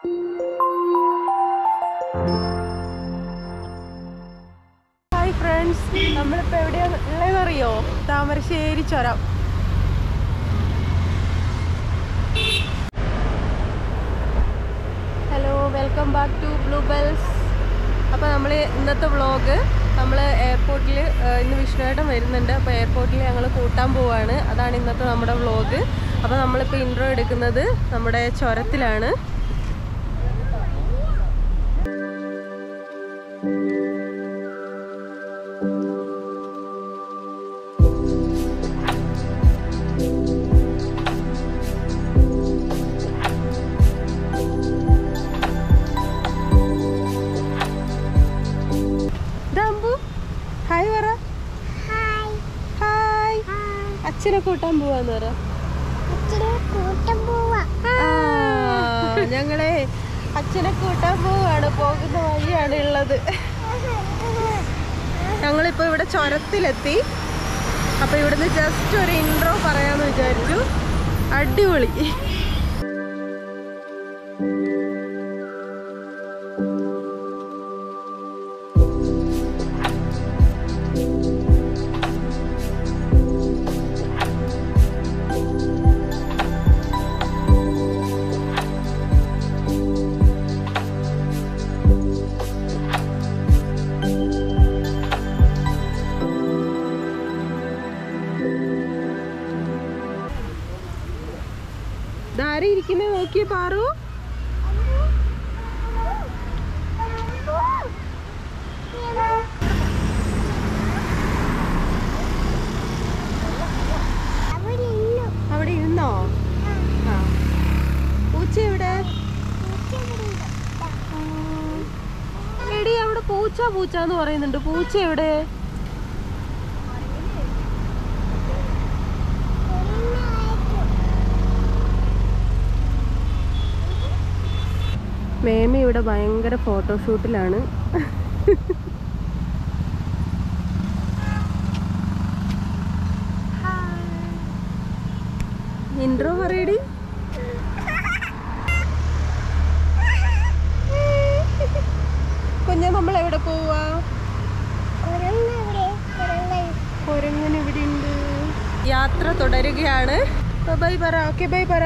Hi friends നമ്മളിപ്പോൾ എവിടെയാണ് ഉള്ളതെന്നറിയോ Thamarassery Churam hello welcome back to blue bells അപ്പോൾ നമ്മൾ ഇന്നത്തെ വ്ളോഗ് നമ്മൾ എയർപോർട്ടിൽ ഇന്ന് വിഷ്ണുവേട്ടൻ വരുന്നുണ്ട് അപ്പോൾ എയർപോർട്ടിൽ ഞങ്ങൾ കൂട്ടാൻ പോവാണ് അതാണ് ഇന്നത്തെ നമ്മുടെ വ്ളോഗ് അപ്പോൾ നമ്മളിപ്പോൾ ഇൻട്രോ എടുക്കുന്നത് നമ്മുടെ ചുരത്തിലാണ് ദാമ്പു ഹായ് പറ ഹായ് അച്ഛനെ കൂട്ടാൻ പോവാന്ന് പറ ആ, ഞങ്ങളെ അച്ഛനെ കൂട്ടാൻ പോവാണ് പോകുന്ന വഴിയാണ് ഉള്ളത് ഞങ്ങളിപ്പോ ഇവിടെ ചുരത്തിലെത്തി അപ്പൊ ഇവിടുന്ന് ജസ്റ്റ് ഒരു ഇൻട്രോ പറയാന്ന് വിചാരിച്ചു അടിപൊളി ധാര ഇരിക്കുന്നേ നോക്കിയേ പാറു അവിടെ ഇരുന്നോ ആ പൂച്ച എവിടെ എടി അവിടെ പൂച്ച പൂച്ച എന്ന് പറയുന്നുണ്ട് പൂച്ച എവിടെ മേമ ഇവിടെ ഭയങ്കര ഫോട്ടോഷൂട്ടിലാണ് ഇൻട്രോ പറയടി കുഞ്ഞ നമ്മൾ എവിടെ പോവാ കുരങ്ങൻ ഇവിടെ ഉണ്ട് യാത്ര തുടരുകയാണ് ബൈ പറ ഓക്കെ ബൈ പറ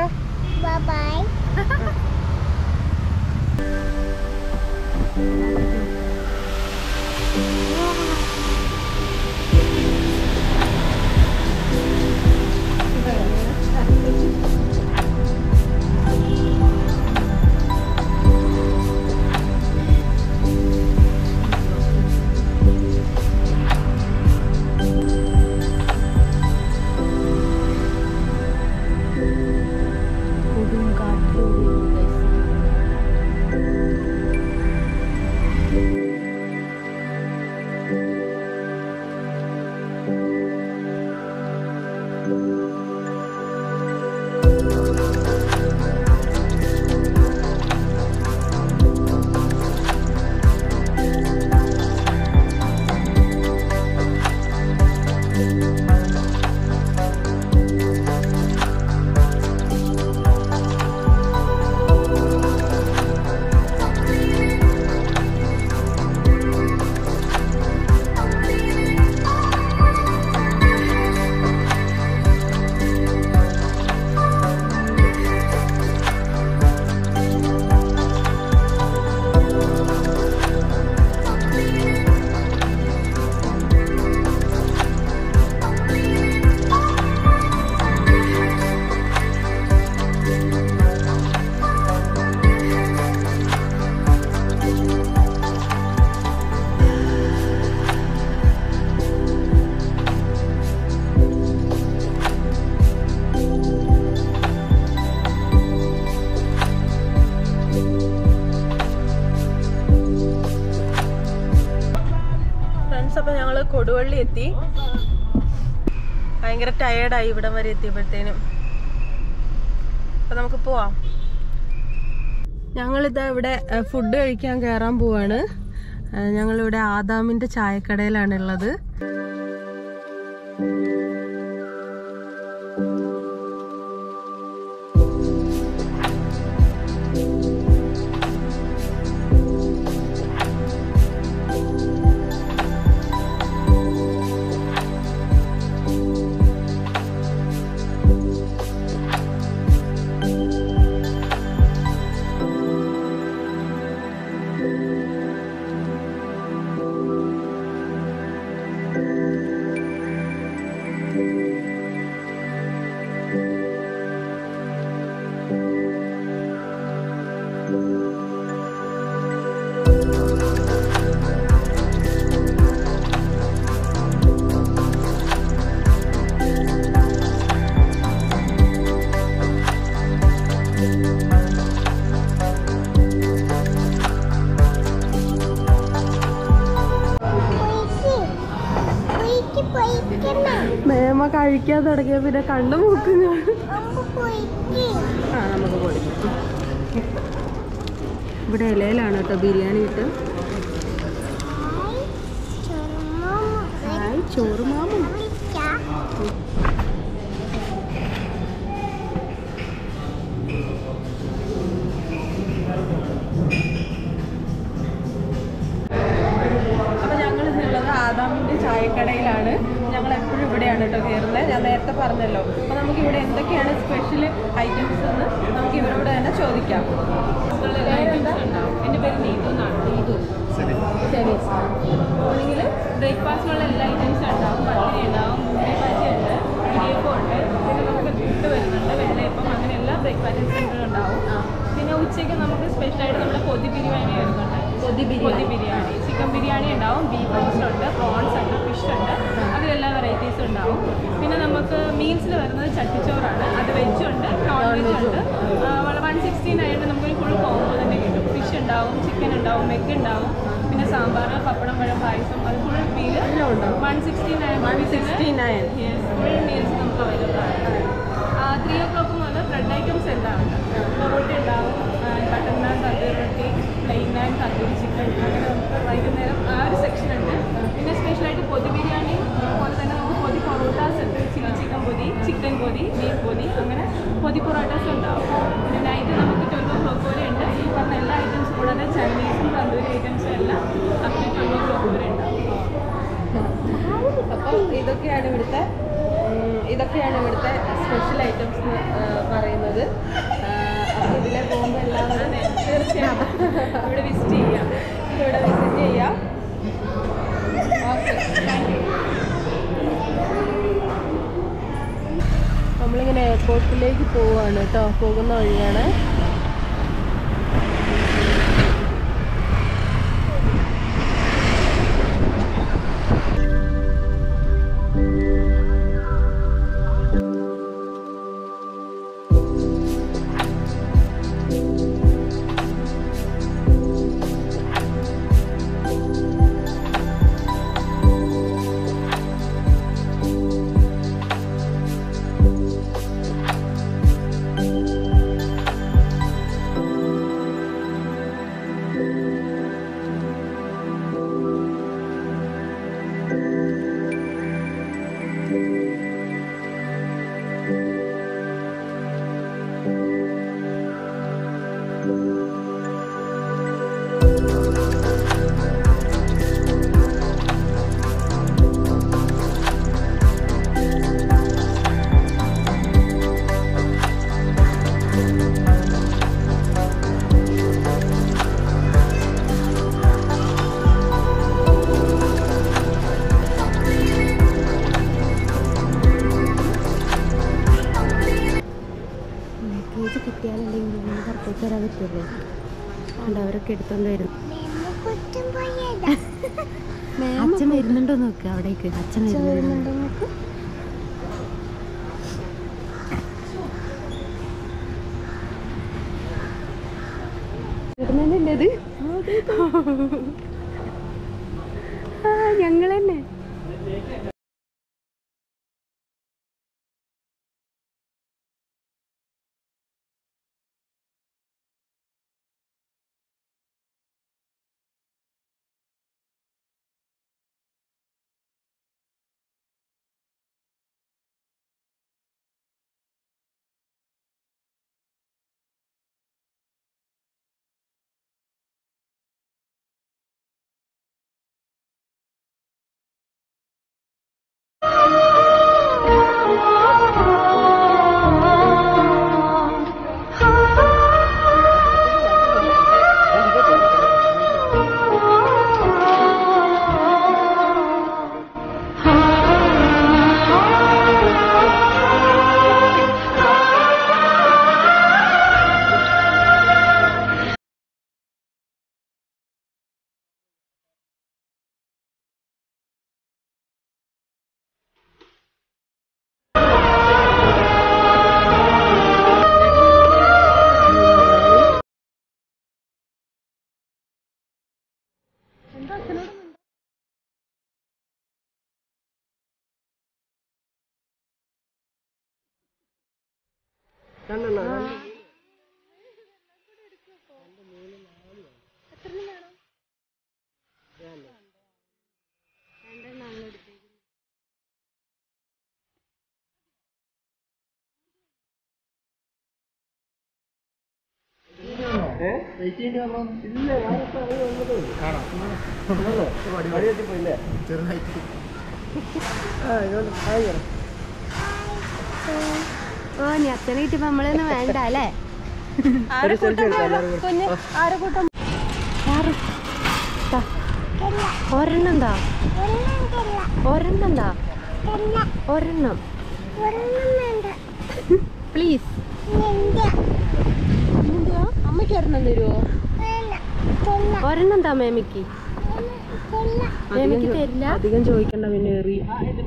ഫ്രണ്ട്സ് അപ്പൊ ഞങ്ങള് കൊടുവള്ളി എത്തി ഭയങ്കര ടയേർഡായി ഇവിടം വരെ എത്തിയപ്പോഴത്തേനും അപ്പൊ നമുക്ക് പോവാം ഞങ്ങളിതാ ഇവിടെ ഫുഡ് കഴിക്കാൻ കയറാൻ പോവാണ് ആ, ഞങ്ങളിവിടെ ആദാമിന്റെ ചായക്കടയിലാണ് ഉള്ളത് കഴിക്കാൻ തുടങ്ങിയ പിന്നെ കണ്ണു മൂക്കുന്നു ആ നമുക്ക് പൊടിക്കും ഇവിടെ ഇലയിലാണ് കേട്ടോ ബിരിയാണി ഇട്ട് ഹായ് ചോറ് മാമ അപ്പൊ ഞങ്ങൾ ഇന്നുള്ളത് ആദാമിന്റെ ചായക്കടയിലാണ് ഞങ്ങൾ എപ്പോഴും ഇവിടെയാണ് കേട്ടോ കയറുന്നത് ഞാൻ നേരത്തെ പറഞ്ഞല്ലോ അപ്പൊ നമുക്ക് ഇവിടെ എന്തൊക്കെയാണ് സ്പെഷ്യൽ ഐറ്റംസ് എന്ന് നമുക്ക് ഇവരോട് തന്നെ ചോദിക്കാം പേരെന്താ? എൻ്റെ പേര് നീതു എന്നാണ് നീതു ശരി മോർണിംഗിൽ ബ്രേക്ക്ഫാസ്റ്റിനുള്ള എല്ലാ ഐറ്റംസും ഉണ്ടാവും പത്തിരി ഉണ്ടാവും മുണ്ടേ ഭാജി ഉണ്ട് ഇടിയപ്പം ഉണ്ട് പിന്നെ നമുക്ക് പുട്ട് വരുന്നുണ്ട് വെള്ളയപ്പം അങ്ങനെ എല്ലാ ബ്രേക്ക്ഫാസ്റ്റ് ഐറ്റംസും ഉണ്ടാവും പിന്നെ ഉച്ചയ്ക്ക് നമുക്ക് സ്പെഷ്യലായിട്ട് നമ്മുടെ പൊതി ബിരിയാണി വരുന്നുണ്ട് പൊതി പൊതി ബിരിയാണി ചിക്കൻ ബിരിയാണി ഉണ്ടാവും ബീഫ് റോസ്റ്റ് ഉണ്ട് പ്രോൺസ് ഉണ്ട് ഫിഷ് ഉണ്ട് അതിലെല്ലാ വെറൈറ്റീസും ഉണ്ടാവും പിന്നെ നമുക്ക് മീൽസിൽ വരുന്നത് ചട്ടിച്ചോറാണ് അത് വെജ് ഉണ്ട് നോൺ വെജ് ഉണ്ട് വൺ സിക്സ്റ്റീൻ ആയിട്ട് നമുക്കൊരു ഫുൾ കോംബോ തന്നെ കിട്ടും ഫിഷ് ഉണ്ടാവും ചിക്കൻ ഉണ്ടാവും എഗ് ഉണ്ടാവും പിന്നെ സാമ്പാർ പപ്പടം പഴം പായസം അത് ഫുൾ മീൽ എല്ലാം ഉണ്ടാവും one sixty nine one sixty nine full meals നമുക്ക് അവൈലബിൾ ആണ് ത്രീ ഓ ക്ലോക്ക് മുതൽ ബ്രെഡ് ഐറ്റംസ് എല്ലാം ഉണ്ട് പൊറോട്ട ഉണ്ടാവും butter naan tandoor roti plain naan tandoori chicken അങ്ങനെ നമുക്ക് വൈകുന്നേരം ആ ഒരു സെക്ഷൻ ഉണ്ട് പിന്നെ സ്പെഷ്യലായിട്ട് പൊതി ബിരിയാണി അതുപോലെ തന്നെ നമുക്ക് പൊതി പൊറോട്ടാസ് ഉണ്ട് ചില്ലി ചിക്കൻ പൊതി ചിക്കൻ പൊതി ബീഫ് പൊതി അങ്ങനെ പൊതി പൊറോട്ടാസ് ഉണ്ടാവും പിന്നെ നൈറ്റ് നമുക്ക് ട്വൽവ് ഓ ക്ലോക്ക് വരെ ഉണ്ട് ഈ പറഞ്ഞ എല്ലാ ഐറ്റംസും കൂടാതെ ചൈനീസും തന്തൂരി ഐറ്റംസും എല്ലാം up to twelve o'clock വരെ ഉണ്ടാവും അപ്പോൾ ഇതൊക്കെയാണ് ഇവിടുത്തെ ഉം, ഇതൊക്കെയാണ് ഇവിടുത്തെ സ്പെഷ്യൽ ഐറ്റംസ് എന്ന് ആ, പറയുന്നത് അപ്പോൾ ഇതിലെ പോകുമ്പോൾ എല്ലാവരും തീർച്ചയായും ഇവിടെ വിസിറ്റ് ചെയ്യാം ഇവിടെ വിസിറ്റ് ചെയ്യാം ഓക്കെ നമ്മളിങ്ങനെ എയർപോർട്ടിലേക്ക് പോവുകയാണ് കേട്ടോ പോകുന്ന വഴിയാണ് ലഗേജ് കിട്ടിയാലല്ലേ ഇങ്ങനെ പുറത്തേക്ക് വരാൻ പറ്റുള്ളൂ അതുകൊണ്ട് അവരൊക്കെ എടുത്തോണ്ട് വരും അച്ഛൻ വരുന്നുണ്ടോ നോക്ക് അവിടേക്ക് അച്ഛൻ വരുന്നുണ്ടോ നോക്ക് വരുന്നതല്ലേ ഇത് ഞങ്ങൾ തന്നെ ഓ നീ അച്ഛനെ കിട്ടിയപ്പോ നമ്മളൊന്നും വേണ്ട അല്ലേ ആരെ കൂട്ടം പോയതാ? കുഞ്ഞ് ആരെ കൂട്ടം ആറ്. ദാ. ഒരെണ്ണം എന്താ ഒരെണ്ണം എന്താ ഒരെണ്ണം പ്ലീസ് അമ്മയ്ക്ക് ഒരെണ്ണം തരുമോ ഒരെണ്ണം എന്താ മേമിക്ക് മേമിക്ക് തരില്ല അധികം ചോദിക്കണ്ട പിന്നെ എറി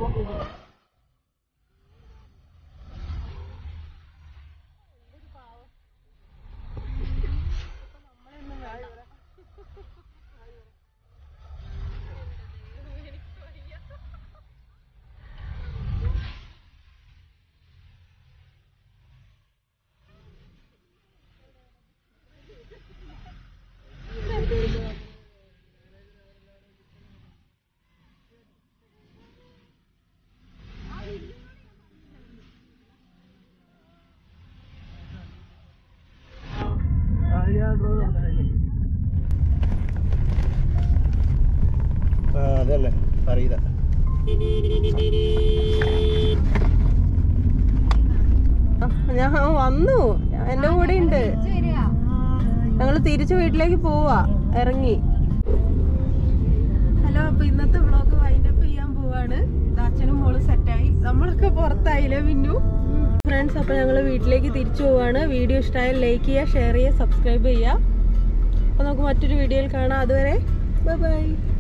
അതല്ലേ അറിയില്ല ഞാൻ വന്നു എന്റെ കൂടെ ഉണ്ട് ഞങ്ങൾ തിരിച്ചു വീട്ടിലേക്ക് പോവാ ഇറങ്ങി ഹലോ അപ്പൊ ഇന്നത്തെ വ്ളോഗ് വൈൻഡപ്പ് ചെയ്യാൻ പോവാണ് ഇത് അച്ഛനും മോളും സെറ്റായി നമ്മളൊക്കെ പുറത്തായില്ലേ പിന്നു ഫ്രണ്ട്സ് അപ്പൊ ഞങ്ങൾ വീട്ടിലേക്ക് തിരിച്ചു പോവാണ് വീഡിയോ ഇഷ്ടമായാൽ ലൈക്ക് ചെയ്യുക ഷെയർ ചെയ്യുക സബ്സ്ക്രൈബ് ചെയ്യുക അപ്പൊ നമുക്ക് മറ്റൊരു വീഡിയോയിൽ കാണാം അതുവരെ ബൈ ബൈ